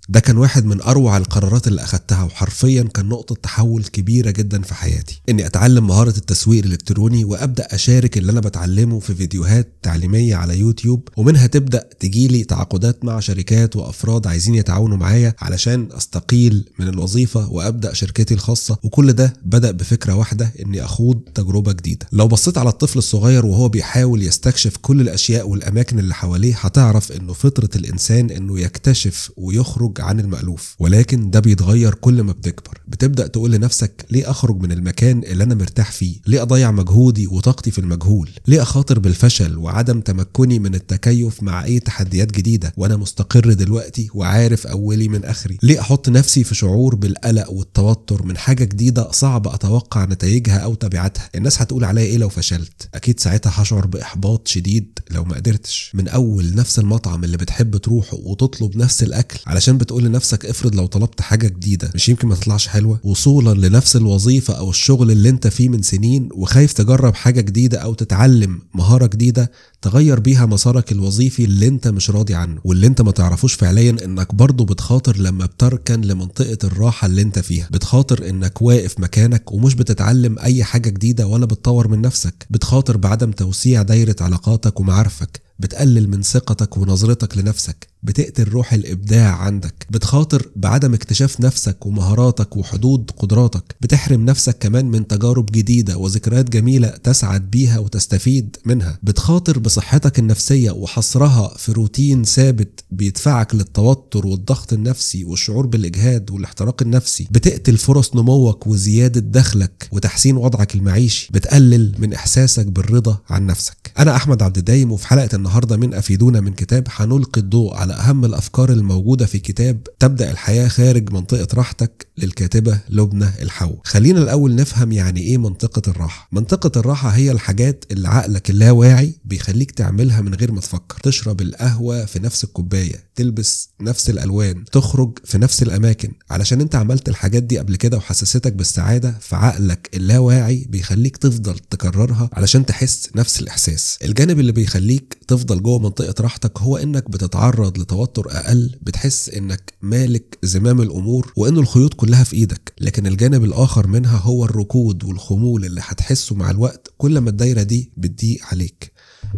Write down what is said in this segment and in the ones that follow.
ده كان واحد من اروع القرارات اللي اخدتها وحرفيا كان نقطه تحول كبيره جدا في حياتي اني اتعلم مهاره التسويق الالكتروني وابدا اشارك اللي انا بتعلمه في فيديوهات تعليميه على يوتيوب ومنها تبدا تجيلي تعاقدات مع شركات وافراد عايزين يتعاونوا معايا علشان استقيل من الوظيفه وابدا شركتي الخاصه وكل ده بدا بفكره واحده اني اخوض تجربه جديده لو بصيت على الطفل الصغير وهو بيحاول يستكشف كل الاشياء والاماكن اللي حواليه هتعرف انه فطره الانسان انه يكتشف ويخرج عن المالوف ولكن ده بيتغير كل ما بتكبر بتبدا تقول لنفسك ليه اخرج من المكان اللي انا مرتاح فيه ليه اضيع مجهودي وطاقتي في المجهول ليه اخاطر بالفشل وعدم تمكني من التكيف مع اي تحديات جديده وانا مستقر دلوقتي وعارف اولي من اخري ليه احط نفسي في شعور بالقلق والتوتر من حاجه جديده صعب اتوقع نتائجها او تبعاتها الناس هتقول عليا ايه لو فشلت اكيد ساعتها هشعر باحباط شديد لو ما قدرتش من اول نفس المطعم اللي بتحب تروحه وتطلب نفس الاكل علشان بتقول لنفسك افرض لو طلبت حاجه جديده مش يمكن ما تطلعش حلوه وصولا لنفس الوظيفه او الشغل اللي انت فيه من سنين وخايف تجرب حاجه جديده او تتعلم مهاره جديده تغير بيها مسارك الوظيفي اللي انت مش راضي عنه واللي انت ما تعرفوش فعليا انك برضه بتخاطر لما بتركن لمنطقه الراحه اللي انت فيها بتخاطر انك واقف مكانك ومش بتتعلم اي حاجه جديده ولا بتطور من نفسك بتخاطر بعدم توسيع دايره علاقاتك ومعارفك بتقلل من ثقتك ونظرتك لنفسك بتقتل روح الابداع عندك بتخاطر بعدم اكتشاف نفسك ومهاراتك وحدود قدراتك بتحرم نفسك كمان من تجارب جديده وذكريات جميله تسعد بيها وتستفيد منها بتخاطر بصحتك النفسيه وحصرها في روتين ثابت بيدفعك للتوتر والضغط النفسي والشعور بالاجهاد والاحتراق النفسي بتقتل فرص نموك وزياده دخلك وتحسين وضعك المعيشي بتقلل من احساسك بالرضا عن نفسك انا احمد عبد الدايم وفي حلقه النهارده من افيدونا من كتاب هنلقي الضوء على اهم الافكار الموجوده في كتاب تبدا الحياه خارج منطقه راحتك للكاتبه لبنى الحو خلينا الاول نفهم يعني ايه منطقه الراحه منطقه الراحه هي الحاجات اللي عقلك اللاواعي بيخليك تعملها من غير ما تفكر تشرب القهوه في نفس الكوبايه تلبس نفس الالوان تخرج في نفس الاماكن علشان انت عملت الحاجات دي قبل كده وحسستك بالسعاده فعقلك اللاواعي بيخليك تفضل تكررها علشان تحس نفس الاحساس الجانب اللي بيخليك تفضل جوه منطقه راحتك هو انك بتتعرض لتوتر اقل بتحس انك مالك زمام الامور وان الخيوط كلها في ايدك لكن الجانب الاخر منها هو الركود والخمول اللي هتحسه مع الوقت كل ما الدايره دي بتضيق عليك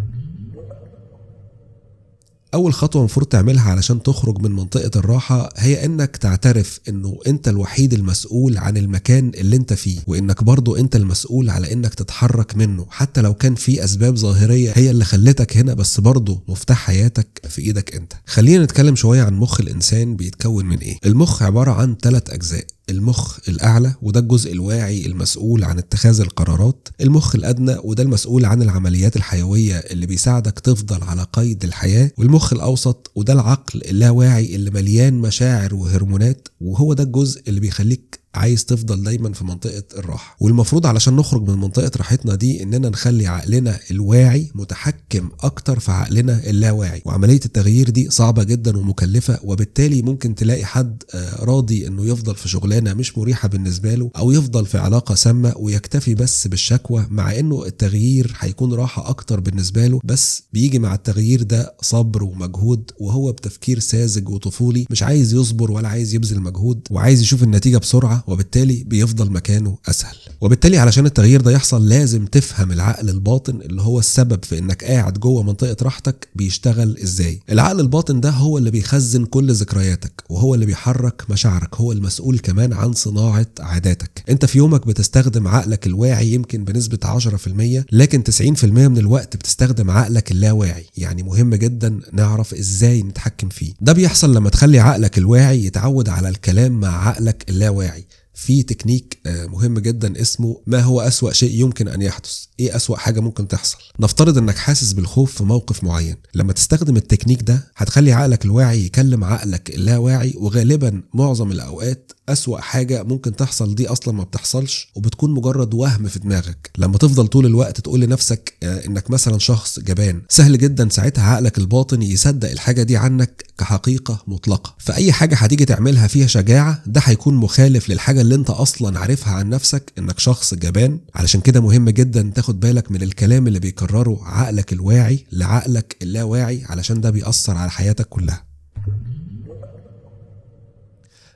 أول خطوة المفروض تعملها علشان تخرج من منطقة الراحة هي إنك تعترف إنه أنت الوحيد المسؤول عن المكان اللي أنت فيه وإنك برضو أنت المسؤول على إنك تتحرك منه حتى لو كان في أسباب ظاهرية هي اللي خلتك هنا بس برضو مفتاح حياتك في إيدك أنت خلينا نتكلم شوية عن مخ الإنسان بيتكون من إيه المخ عبارة عن ثلاث أجزاء المخ الأعلى وده الجزء الواعي المسؤول عن اتخاذ القرارات المخ الأدنى وده المسؤول عن العمليات الحيوية اللي بيساعدك تفضل على قيد الحياة والمخ الأوسط وده العقل اللاواعي اللي مليان مشاعر وهرمونات وهو ده الجزء اللي بيخليك عايز تفضل دايما في منطقة الراحة والمفروض علشان نخرج من منطقة راحتنا دي اننا نخلي عقلنا الواعي متحكم اكتر في عقلنا اللاواعي وعملية التغيير دي صعبة جدا ومكلفة وبالتالي ممكن تلاقي حد راضي انه يفضل في شغلانة مش مريحة بالنسبة له او يفضل في علاقة سامة ويكتفي بس بالشكوى مع انه التغيير هيكون راحة اكتر بالنسبة له بس بيجي مع التغيير ده صبر ومجهود وهو بتفكير ساذج وطفولي مش عايز يصبر ولا عايز يبذل مجهود وعايز يشوف النتيجة بسرعة وبالتالي بيفضل مكانه اسهل وبالتالي علشان التغيير ده يحصل لازم تفهم العقل الباطن اللي هو السبب في انك قاعد جوه منطقه راحتك بيشتغل ازاي العقل الباطن ده هو اللي بيخزن كل ذكرياتك وهو اللي بيحرك مشاعرك هو المسؤول كمان عن صناعه عاداتك انت في يومك بتستخدم عقلك الواعي يمكن بنسبه 10% لكن 90% من الوقت بتستخدم عقلك اللاواعي يعني مهم جدا نعرف ازاي نتحكم فيه ده بيحصل لما تخلي عقلك الواعي يتعود على الكلام مع عقلك اللاواعي في تكنيك مهم جدا اسمه ما هو أسوأ شيء يمكن أن يحدث إيه أسوأ حاجة ممكن تحصل نفترض أنك حاسس بالخوف في موقف معين لما تستخدم التكنيك ده هتخلي عقلك الواعي يكلم عقلك اللاواعي وغالبا معظم الأوقات أسوأ حاجة ممكن تحصل دي أصلا ما بتحصلش وبتكون مجرد وهم في دماغك لما تفضل طول الوقت تقول لنفسك إنك مثلا شخص جبان سهل جدا ساعتها عقلك الباطن يصدق الحاجة دي عنك كحقيقة مطلقة فأي حاجة هتيجي تعملها فيها شجاعة ده هيكون مخالف للحاجة اللي انت أصلا عارفها عن نفسك إنك شخص جبان علشان كده مهم جدا تاخد بالك من الكلام اللي بيكرره عقلك الواعي لعقلك اللاواعي علشان ده بيأثر على حياتك كلها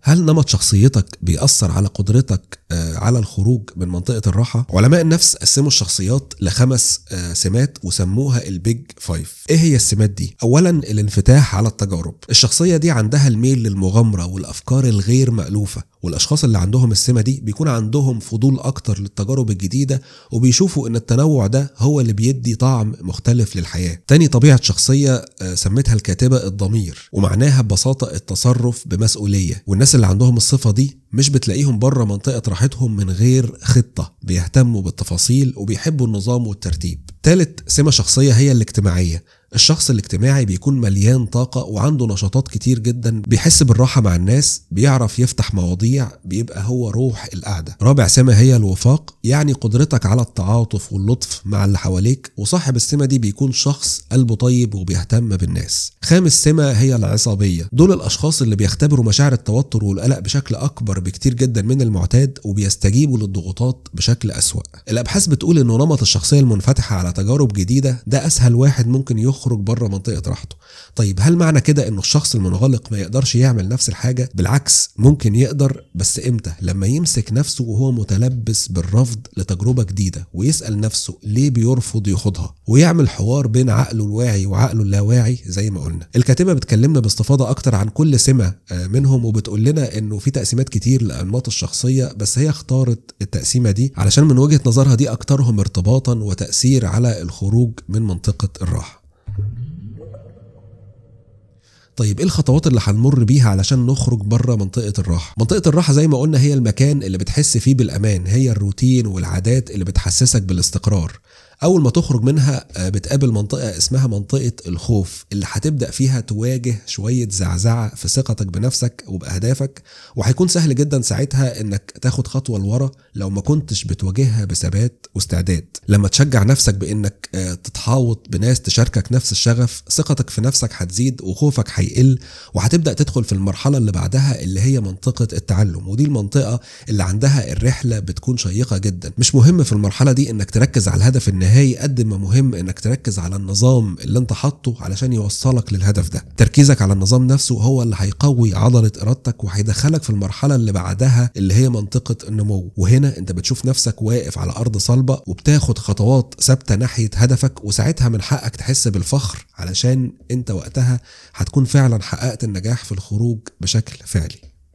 هل نمط شخصيتك بيأثر على قدرتك آه، على الخروج من منطقة الراحة؟ علماء النفس قسموا الشخصيات لخمس آه، سمات وسموها البيج فايف ايه هي السمات دي؟ اولا الانفتاح على التجارب الشخصية دي عندها الميل للمغامرة والافكار الغير مألوفة والاشخاص اللي عندهم السمة دي بيكون عندهم فضول اكتر للتجارب الجديدة وبيشوفوا ان التنوع ده هو اللي بيدي طعم مختلف للحياة تاني طبيعة شخصية آه، سمتها الكاتبة الضمير ومعناها ببساطة التصرف بمسؤولية والناس اللي عندهم الصفة دي مش بتلاقيهم بره منطقة راحتهم من غير خطة بيهتموا بالتفاصيل وبيحبوا النظام والترتيب تالت سمة شخصية هي الاجتماعية الشخص الاجتماعي بيكون مليان طاقة وعنده نشاطات كتير جدا بيحس بالراحة مع الناس بيعرف يفتح مواضيع بيبقى هو روح القعدة رابع سمة هي الوفاق يعني قدرتك على التعاطف واللطف مع اللي حواليك وصاحب السمة دي بيكون شخص قلبه طيب وبيهتم بالناس خامس سمة هي العصبية دول الأشخاص اللي بيختبروا مشاعر التوتر والقلق بشكل أكبر بكتير جدا من المعتاد وبيستجيبوا للضغوطات بشكل أسوأ الأبحاث بتقول إنه نمط الشخصية المنفتحة على تجارب جديدة ده أسهل واحد ممكن يخرج بره منطقة راحته طيب هل معنى كده إنه الشخص المنغلق ما يقدرش يعمل نفس الحاجة بالعكس ممكن يقدر بس إمتى لما يمسك نفسه وهو متلبس بالرفض لتجربة جديدة ويسأل نفسه ليه بيرفض يخوضها ويعمل حوار بين عقله الواعي وعقله اللاواعي زي ما قلنا الكاتبة بتكلمنا باستفاضة أكتر عن كل سمة آه، منهم وبتقول لنا إنه في تقسيمات كتير لأنماط الشخصية بس هي اختارت التقسيمة دي علشان من وجهة نظرها دي أكترهم ارتباطا وتأثير على الخروج من منطقة الراحة طيب ايه الخطوات اللي هنمر بيها علشان نخرج بره منطقه الراحه منطقه الراحه زي ما قلنا هي المكان اللي بتحس فيه بالامان هي الروتين والعادات اللي بتحسسك بالاستقرار اول ما تخرج منها آه، بتقابل منطقه اسمها منطقه الخوف اللي هتبدا فيها تواجه شويه زعزعه في ثقتك بنفسك وباهدافك وهيكون سهل جدا ساعتها انك تاخد خطوه لورا لو ما كنتش بتواجهها بثبات واستعداد لما تشجع نفسك بانك آه، تتحاوط بناس تشاركك نفس الشغف ثقتك في نفسك هتزيد وخوفك هيقل وهتبدا تدخل في المرحله اللي بعدها اللي هي منطقه التعلم ودي المنطقه اللي عندها الرحله بتكون شيقه جدا مش مهم في المرحله دي انك تركز على الهدف النهائي قد ما مهم انك تركز على النظام اللي انت حاطه علشان يوصلك للهدف ده تركيزك على النظام نفسه هو اللي هيقوي عضله ارادتك وهيدخلك في المرحله اللي بعدها اللي هي منطقه النمو وهنا انت بتشوف نفسك واقف على ارض صلبه وبتاخد خطوات ثابته ناحيه هدفك وساعتها من حقك تحس بالفخر علشان انت وقتها هتكون فعلا حققت النجاح في الخروج بشكل فعلي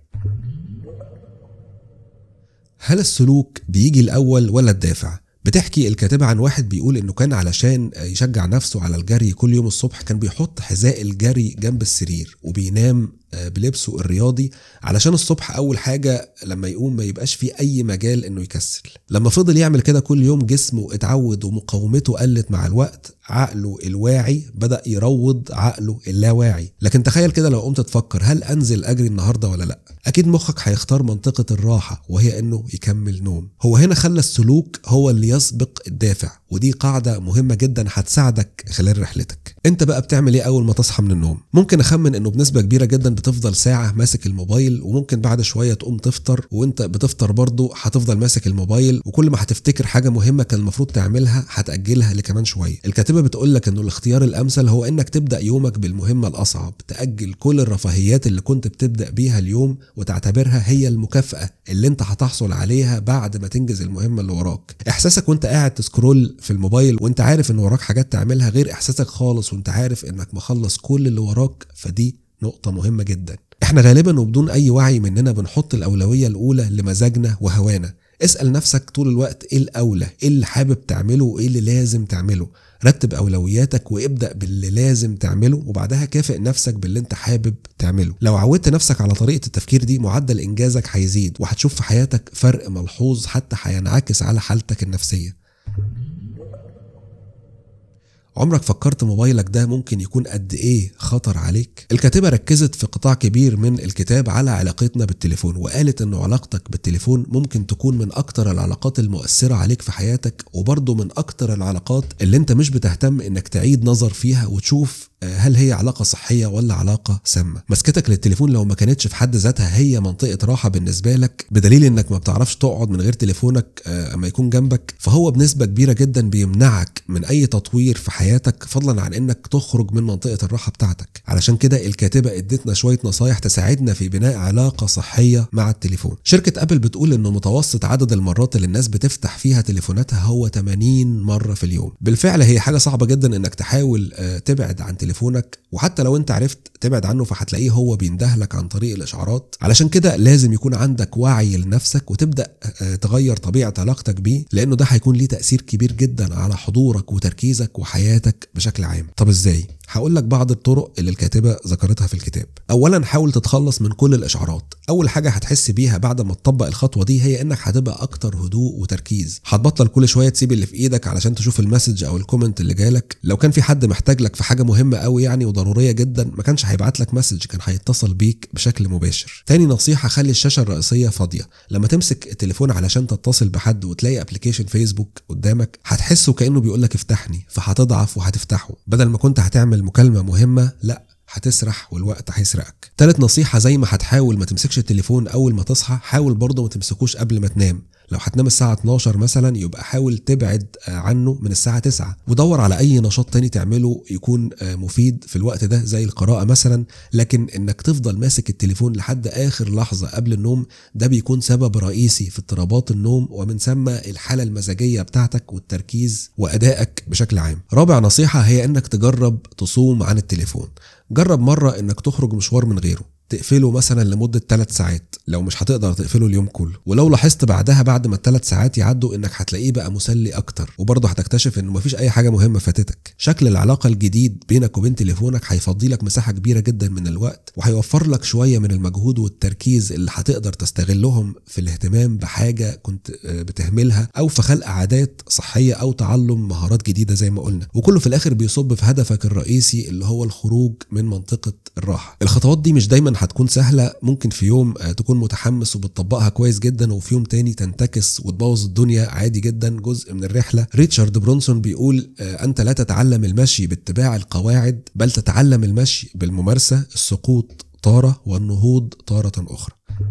هل السلوك بيجي الاول ولا الدافع بتحكي الكاتبة عن واحد بيقول انه كان علشان يشجع نفسه على الجري كل يوم الصبح كان بيحط حذاء الجري جنب السرير وبينام بلبسه الرياضي علشان الصبح اول حاجه لما يقوم ما يبقاش في اي مجال انه يكسل لما فضل يعمل كده كل يوم جسمه اتعود ومقاومته قلت مع الوقت عقله الواعي بدا يروض عقله اللاواعي لكن تخيل كده لو قمت تفكر هل انزل اجري النهارده ولا لا اكيد مخك هيختار منطقه الراحه وهي انه يكمل نوم هو هنا خلى السلوك هو اللي يسبق الدافع ودي قاعده مهمه جدا هتساعدك خلال رحلتك انت بقى بتعمل ايه اول ما تصحى من النوم ممكن اخمن انه بنسبه كبيره جدا بتفضل ساعه ماسك الموبايل وممكن بعد شويه تقوم تفطر وانت بتفطر برضه هتفضل ماسك الموبايل وكل ما هتفتكر حاجه مهمه كان المفروض تعملها هتاجلها لكمان شويه الكاتبه بتقول لك انه الاختيار الامثل هو انك تبدا يومك بالمهمه الاصعب تاجل كل الرفاهيات اللي كنت بتبدا بيها اليوم وتعتبرها هي المكافاه اللي انت هتحصل عليها بعد ما تنجز المهمه اللي وراك احساسك وانت قاعد تسكرول في الموبايل وانت عارف ان وراك حاجات تعملها غير احساسك خالص وانت عارف انك مخلص كل اللي وراك فدي نقطة مهمة جدا احنا غالبا وبدون اي وعي مننا بنحط الاولوية الاولى لمزاجنا وهوانا اسأل نفسك طول الوقت ايه الاولى ايه اللي حابب تعمله وايه اللي لازم تعمله رتب اولوياتك وابدا باللي لازم تعمله وبعدها كافئ نفسك باللي انت حابب تعمله لو عودت نفسك على طريقه التفكير دي معدل انجازك هيزيد وهتشوف في حياتك فرق ملحوظ حتى هينعكس على حالتك النفسيه عمرك فكرت موبايلك ده ممكن يكون قد ايه خطر عليك الكاتبه ركزت في قطاع كبير من الكتاب على علاقتنا بالتليفون وقالت انه علاقتك بالتليفون ممكن تكون من اكتر العلاقات المؤثره عليك في حياتك وبرضه من اكتر العلاقات اللي انت مش بتهتم انك تعيد نظر فيها وتشوف هل هي علاقه صحيه ولا علاقه سامه مسكتك للتليفون لو ما كانتش في حد ذاتها هي منطقه راحه بالنسبه لك بدليل انك ما بتعرفش تقعد من غير تليفونك آه، اما يكون جنبك فهو بنسبه كبيره جدا بيمنعك من اي تطوير في حياتك فضلا عن انك تخرج من منطقه الراحه بتاعتك علشان كده الكاتبه ادتنا شويه نصايح تساعدنا في بناء علاقه صحيه مع التليفون شركه ابل بتقول انه متوسط عدد المرات اللي الناس بتفتح فيها تليفوناتها هو 80 مره في اليوم بالفعل هي حاجه صعبه جدا انك تحاول آه، تبعد عن تليفونك وحتى لو انت عرفت تبعد عنه فهتلاقيه هو بيندهلك عن طريق الاشعارات علشان كده لازم يكون عندك وعي لنفسك وتبدا آه، تغير طبيعه علاقتك بيه لانه ده هيكون ليه تاثير كبير جدا على حضورك وتركيزك وحياتك بشكل عام طب ازاي هقول لك بعض الطرق اللي الكاتبه ذكرتها في الكتاب اولا حاول تتخلص من كل الاشعارات اول حاجه هتحس بيها بعد ما تطبق الخطوه دي هي انك هتبقى اكتر هدوء وتركيز هتبطل كل شويه تسيب اللي في ايدك علشان تشوف المسج او الكومنت اللي جالك لو كان في حد محتاج لك في حاجه مهمه قوي يعني وضروريه جدا ما كانش هيبعت لك مسج كان هيتصل بيك بشكل مباشر تاني نصيحه خلي الشاشه الرئيسيه فاضيه لما تمسك التليفون علشان تتصل بحد وتلاقي ابلكيشن فيسبوك قدامك هتحسه كانه بيقول لك افتحني فهتضعف وهتفتحه بدل ما كنت هتعمل مكالمه مهمه لا هتسرح والوقت هيسرقك تالت نصيحة زي ما هتحاول ما تمسكش التليفون أول ما تصحى حاول برضه ما تمسكوش قبل ما تنام لو هتنام الساعة 12 مثلا يبقى حاول تبعد عنه من الساعة 9 ودور على أي نشاط تاني تعمله يكون مفيد في الوقت ده زي القراءة مثلا لكن إنك تفضل ماسك التليفون لحد آخر لحظة قبل النوم ده بيكون سبب رئيسي في اضطرابات النوم ومن ثم الحالة المزاجية بتاعتك والتركيز وأدائك بشكل عام رابع نصيحة هي إنك تجرب تصوم عن التليفون جرب مرة إنك تخرج مشوار من غيره تقفله مثلا لمدة 3 ساعات لو مش هتقدر تقفله اليوم كله ولو لاحظت بعدها بعد ما الثلاث ساعات يعدوا انك هتلاقيه بقى مسلي اكتر وبرضه هتكتشف انه مفيش اي حاجه مهمه فاتتك شكل العلاقه الجديد بينك وبين تليفونك هيفضي لك مساحه كبيره جدا من الوقت وهيوفر لك شويه من المجهود والتركيز اللي هتقدر تستغلهم في الاهتمام بحاجه كنت بتهملها او في خلق عادات صحيه او تعلم مهارات جديده زي ما قلنا وكله في الاخر بيصب في هدفك الرئيسي اللي هو الخروج من منطقه الراحه الخطوات دي مش دايما هتكون سهله ممكن في يوم تكون متحمس وبتطبقها كويس جدا وفي يوم تاني تنتكس وتبوظ الدنيا عادي جدا جزء من الرحله ريتشارد برونسون بيقول انت لا تتعلم المشي باتباع القواعد بل تتعلم المشي بالممارسه السقوط طاره والنهوض طاره اخرى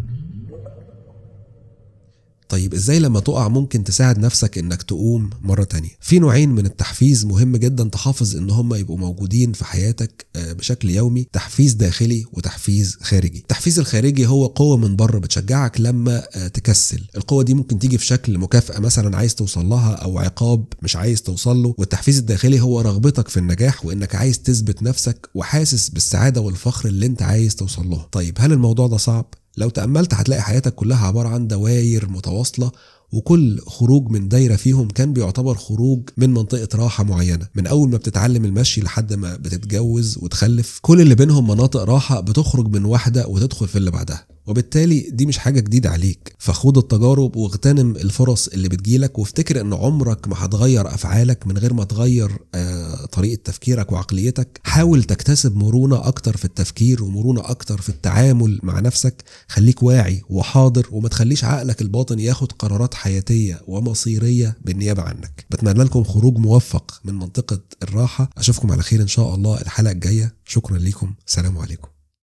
طيب ازاي لما تقع ممكن تساعد نفسك انك تقوم مرة تانية في نوعين من التحفيز مهم جدا تحافظ ان هم يبقوا موجودين في حياتك بشكل يومي تحفيز داخلي وتحفيز خارجي التحفيز الخارجي هو قوة من بره بتشجعك لما تكسل القوة دي ممكن تيجي في شكل مكافأة مثلا عايز توصل لها او عقاب مش عايز توصل له والتحفيز الداخلي هو رغبتك في النجاح وانك عايز تثبت نفسك وحاسس بالسعادة والفخر اللي انت عايز توصل له طيب هل الموضوع ده صعب لو تأملت هتلاقي حياتك كلها عبارة عن دواير متواصلة وكل خروج من دايرة فيهم كان بيعتبر خروج من منطقة راحة معينة من أول ما بتتعلم المشي لحد ما بتتجوز وتخلف كل اللي بينهم مناطق راحة بتخرج من واحدة وتدخل في اللي بعدها وبالتالي دي مش حاجة جديدة عليك فخوض التجارب واغتنم الفرص اللي بتجيلك وافتكر ان عمرك ما هتغير افعالك من غير ما تغير آه طريقة تفكيرك وعقليتك حاول تكتسب مرونة اكتر في التفكير ومرونة اكتر في التعامل مع نفسك خليك واعي وحاضر وما تخليش عقلك الباطن ياخد قرارات حياتية ومصيرية بالنيابة عنك بتمنى لكم خروج موفق من منطقة الراحة اشوفكم على خير ان شاء الله الحلقة الجاية شكرا لكم سلام عليكم